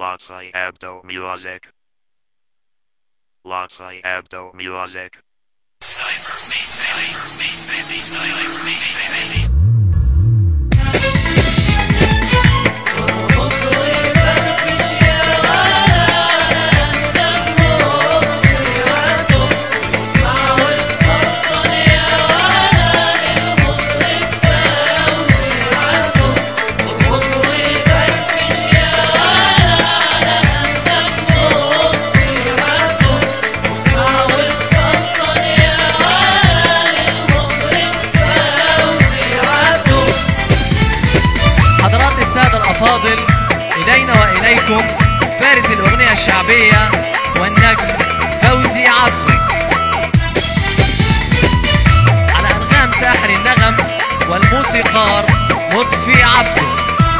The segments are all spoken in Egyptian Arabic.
Latvia Abdo Music. Latvia Abdo Music. Cyber me, cyber me, baby, cyber me, baby. حضرات السادة الأفاضل إلينا وإليكم فارس الأغنية الشعبية والنجم فوزي عبده على أنغام ساحر النغم والموسيقار لطفي عبده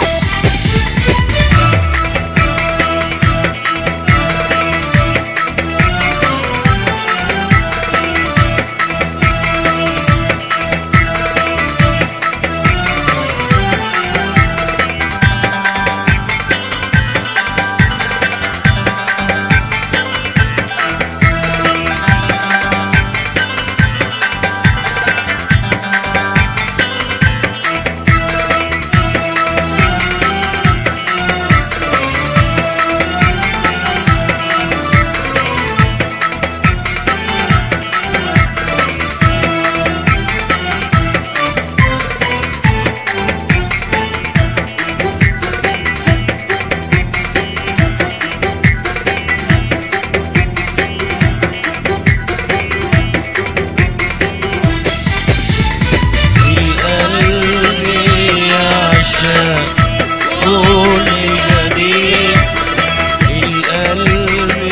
القلب يعشق كل جميل القلب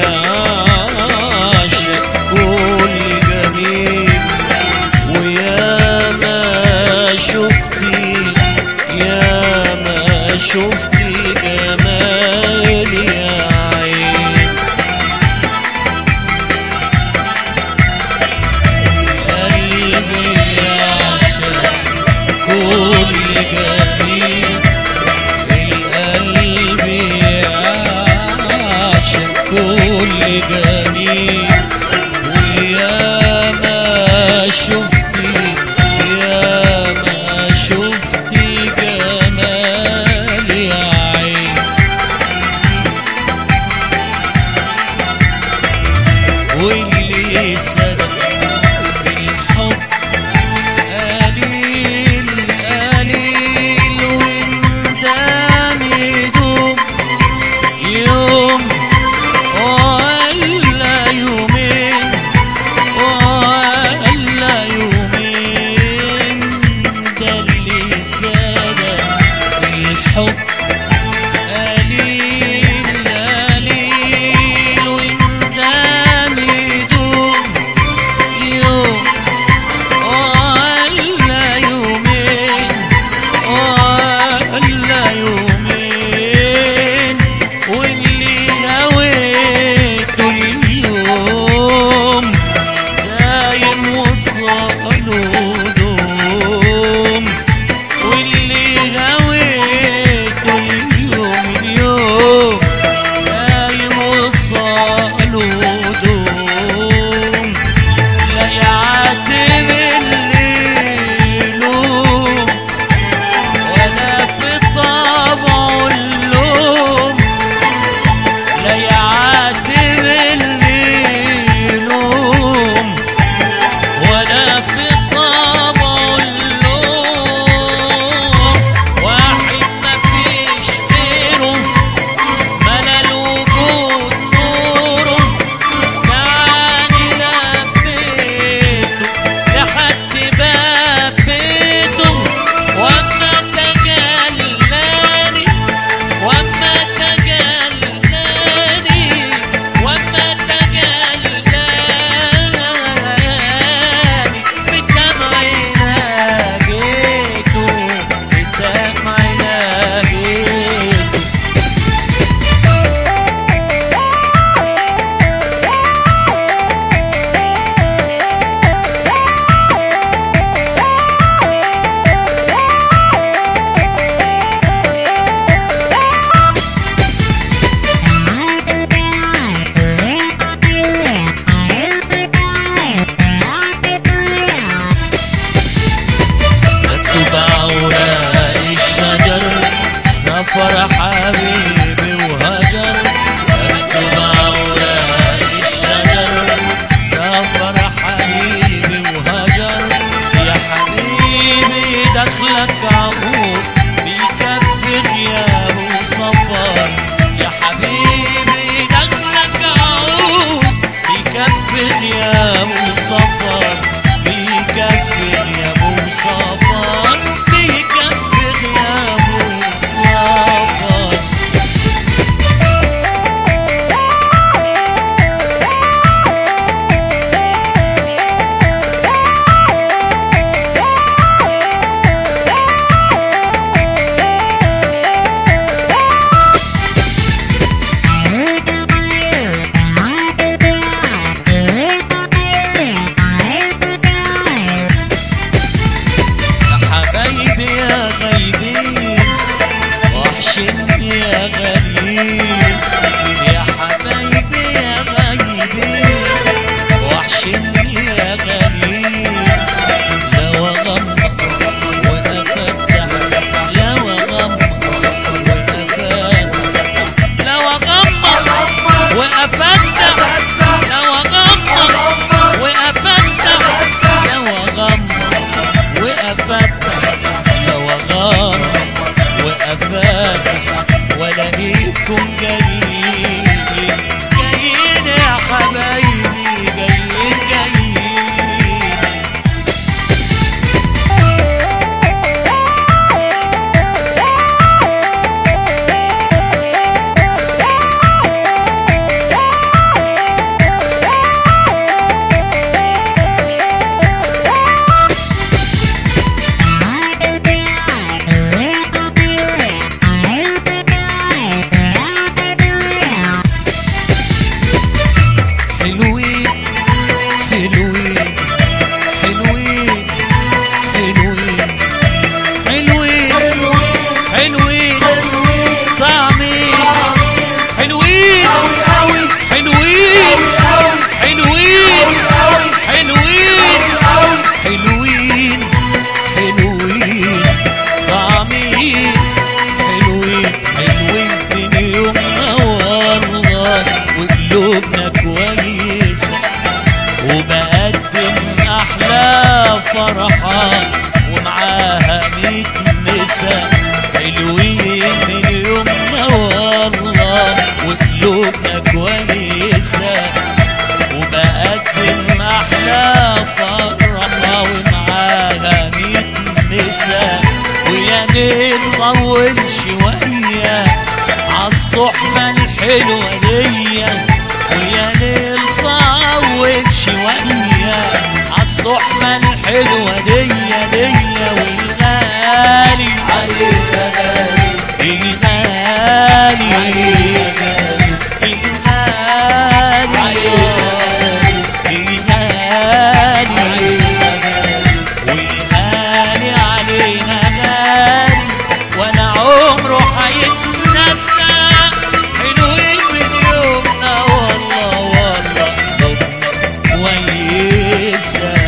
يعشق كل جميل ويا ما شفتي يا ما شفتي جمال يا عين قلبي يعشق كل جميل القلب يعشق كل جميل ويا ما شفتي يا ما شفتي جمال يا عين واللي صدق في الحب قليل قليل وانت يدوم يوم ولا غاليين يا حبايبي يا غايبين وحشني يا غاليين لو اغمض وافتح لو اغمض وافتح لو اغمض وافتح لو اغمض وافتح لو اغمض وافتح لو اغمض وافتح والاقيكم جايين جايين يا حبايبي جايين جايين حلوين حلوين حلوين حلوين حلوين حلوين طعمين حلوين حلوين حلوين حلوين حلوين حلوين طعمين حلوين حلوين من يومنا والله وقلوبنا كويسة وبقدم أحلى فرحة ومعاها ميت مسا حلوين من يومنا والله وقلوبنا كويسة وبقدم أحلى فرحة ومعاها ميت مسا ويا ليل طول شوية عالصحبة الحلوة دي ويا ليل طول شوية عالصحبة الحلوة دي دي والغالي الغالي الغالي الغالي والغالي علينا غالي ولا عمره هيتنسى حلوين من يومنا والله والله قلوبنا كويسه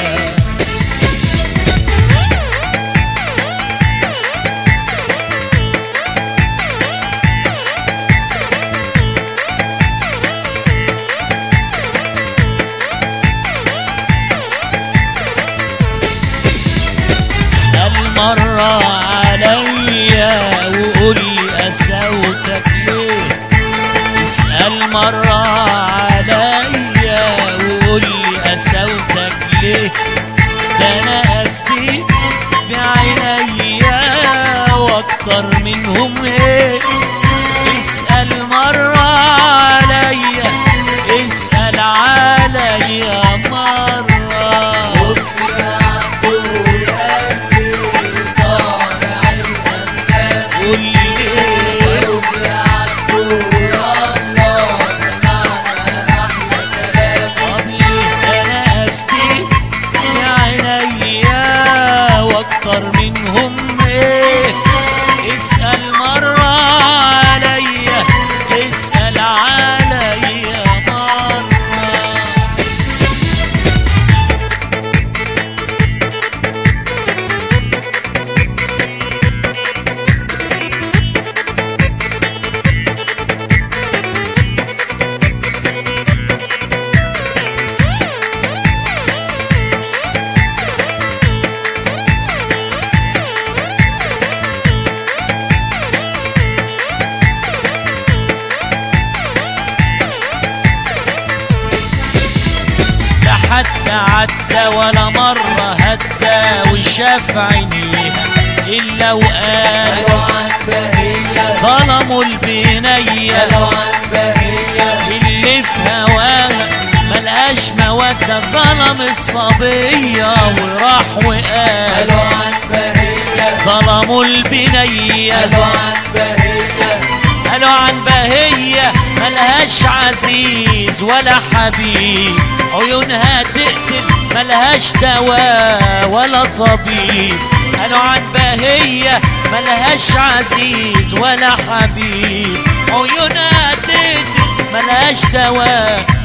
اسأل مرة عليا وقول لي قساوتك ليه اسأل مرة عليا وقول لي قساوتك ليه ده انا افتي بعينيا واكتر منهم ايه اسأل مرة عليا اسأل عليا مرة قول لي قبل انا افتي بعينيا واكتر منهم ايه اسأل مرة عليا اسأل عليا مرة لا حد عدى ولا مرة هدى وشاف عينيها إلا وقال ظلموا البنية اللي في هواها ملقاش مودة ظلم الصبية وراح وقال ظلموا البنية قالوا عن بهية ملهاش عزيز ولا حبيب عيونها تقتل ملهاش دواء ولا طبيب قالوا عن بهية ملهاش عزيز ولا حبيب عيونها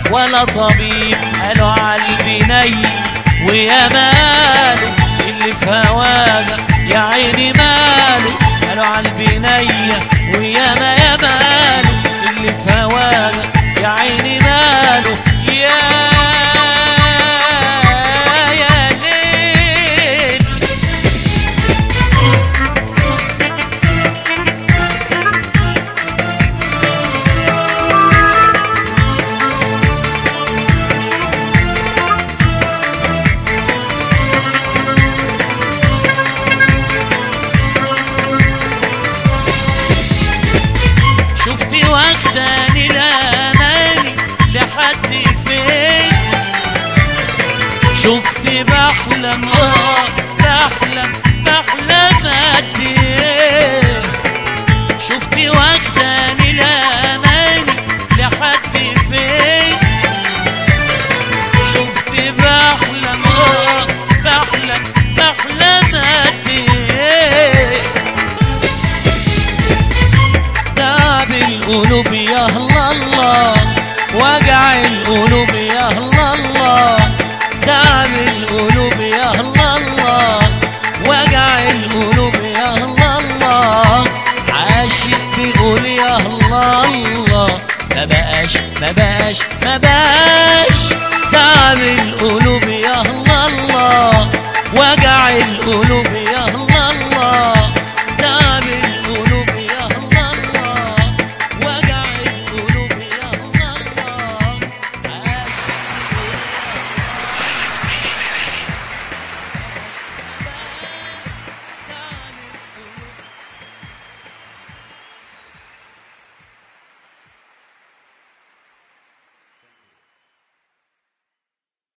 ولا طبيب قالوا عالبي ني ويا ماله اللي في هواجة يا عيني ماله قالوا عالبي ني ويا ما يا ماله اللي في هواجة يا عيني ماله يا يا ليل شفتي واخداني الاماني لحد فين شفتي بحلم اه بحلم بحلم قد ايه شفتي واخداني الاماني لحد فين شفتي بحلم اه بحلم بحلم قد ايه تعب القلوب يا الله الله وجع القلوب يا الله الله تعب القلوب يا الله الله وجع القلوب يا الله الله عاشق بيقول يا الله الله ما بقاش ما بقاش ما بقاش تعب القلوب يا الله الله وجع القلوب